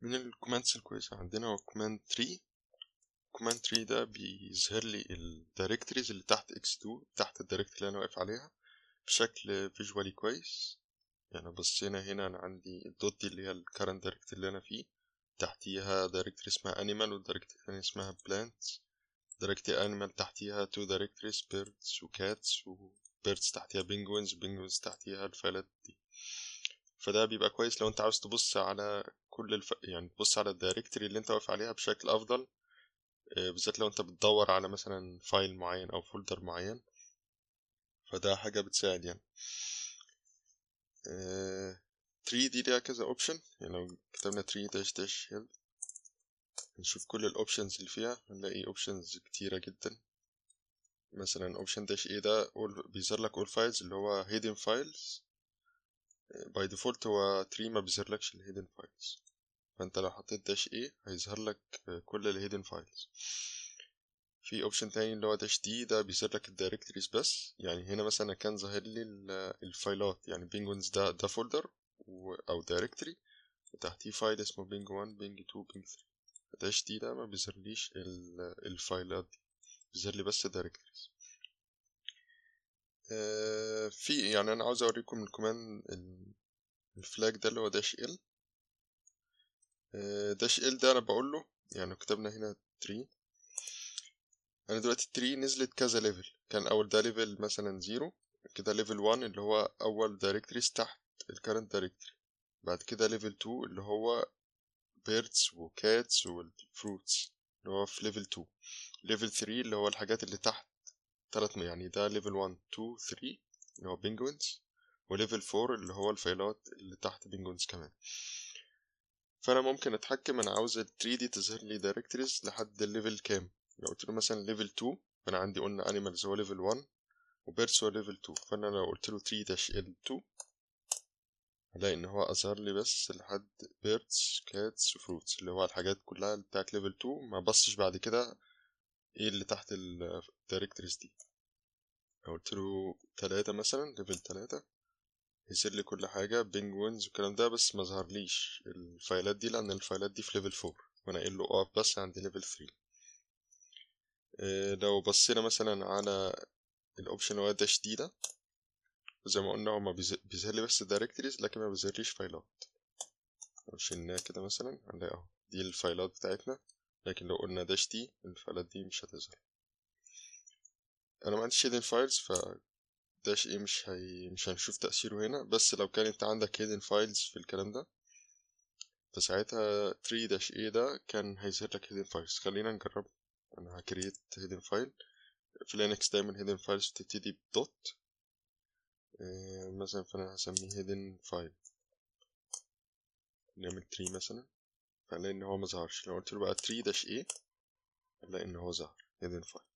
من الكوماندز الكويسة عندنا هو كوماند 3 كوماند 3 ده بيظهر لي الدايركتوريز اللي تحت x2 تحت الدايركتوري اللي انا واقف عليها بشكل فيجوالي كويس يعني بصينا هنا انا عندي الدوت دي اللي هي الكرنت دايركتوري اللي انا فيه تحتيها دايركتوري اسمها انيمال والدايركتوري الثانية اسمها plants دايركتوري انيمال تحتيها تو دايركتوريز بيردز وكاتس وبيردز تحتيها بينجوينز بينجوينز تحتيها الفايلات دي فده بيبقى كويس لو انت عاوز تبص على كل الف... يعني تبص على الدايركتوري اللي انت واقف عليها بشكل افضل بالذات لو انت بتدور على مثلا فايل معين او فولدر معين فده حاجة بتساعد يعني 3 دي ليها كذا اوبشن يعني لو كتبنا 3 داش داش هيلب نشوف كل الاوبشنز اللي فيها هنلاقي اوبشنز كتيرة جدا مثلا اوبشن داش ايه ده بيظهر لك all files اللي هو hidden files باي ديفولت هو 3 ما بيظهرلكش الهيدن فايلز فانت لو حطيت داش ايه هيظهر لك كل الهيدن فايلز في اوبشن تاني اللي هو داش دي ده بيظهر لك الدايركتوريز بس يعني هنا مثلا كان ظاهر لي الفايلات يعني بينجوينز ده ده فولدر او دايركتوري وتحتيه فايل اسمه بينج 1 بينج 2 بينج 3 داش دي ده ما بيظهرليش الفايلات دي بيظهر لي بس الدايركتوريز في يعني انا عاوز اوريكم الكوماند الفلاج ده اللي هو داش ال داش ال ده انا بقول له يعني كتبنا هنا 3 انا دلوقتي 3 نزلت كذا ليفل كان اول ده ليفل مثلا 0 كده ليفل 1 اللي هو اول دايركتوريز تحت الكرنت دايركتوري بعد كده ليفل 2 اللي هو بيردز وكاتس والفروتس اللي هو في ليفل 2 ليفل 3 اللي هو الحاجات اللي تحت تلات يعني ده ليفل 1 2 3 اللي هو بينجوينز وليفل 4 اللي هو الفايلات اللي تحت بينجوينز كمان فانا ممكن اتحكم انا عاوز ال 3 دي تظهر لي دايركتوريز لحد الليفل كام لو قلت له مثلا ليفل 2 فانا عندي قلنا انيمالز هو ليفل 1 وبيرس هو ليفل 2 فانا لو قلت له 3 داش ال 2 هلاقي ان هو اظهر لي بس لحد بيردز كاتس وفروتس اللي هو الحاجات كلها بتاعت ليفل 2 ما بصش بعد كده ايه اللي تحت الدايركتوريز دي لو قلت له تلاتة مثلا ليفل تلاتة يصير لي كل حاجة بينجوينز والكلام ده بس ما ظهرليش الفايلات دي لأن الفايلات دي في ليفل فور وأنا قايل له أقف بس عند ليفل ثري إيه لو بصينا مثلا على الأوبشن اللي هو داش دي ده زي ما قلنا هو ما بيظهر لي بس دايركتوريز لكن ما بيظهرليش فايلات لو شلناها كده مثلا هنلاقي اهو دي الفايلات بتاعتنا لكن لو قلنا داش دي الفايلات دي مش هتظهر انا ما عنديش hidden files ف داش ايه مش هي مش هنشوف تأثيره هنا بس لو كان انت عندك hidden files في الكلام ده فساعتها 3 داش ايه ده كان هيظهر لك hidden files خلينا نجرب انا هكريت hidden file في لينكس دايما hidden files بتبتدي بدوت إيه مثلا فانا هسميه hidden file نعمل 3 مثلا فهنلاقي ان هو مظهرش لو قلت له بقى 3 داش ايه هنلاقي ان هو ظهر hidden file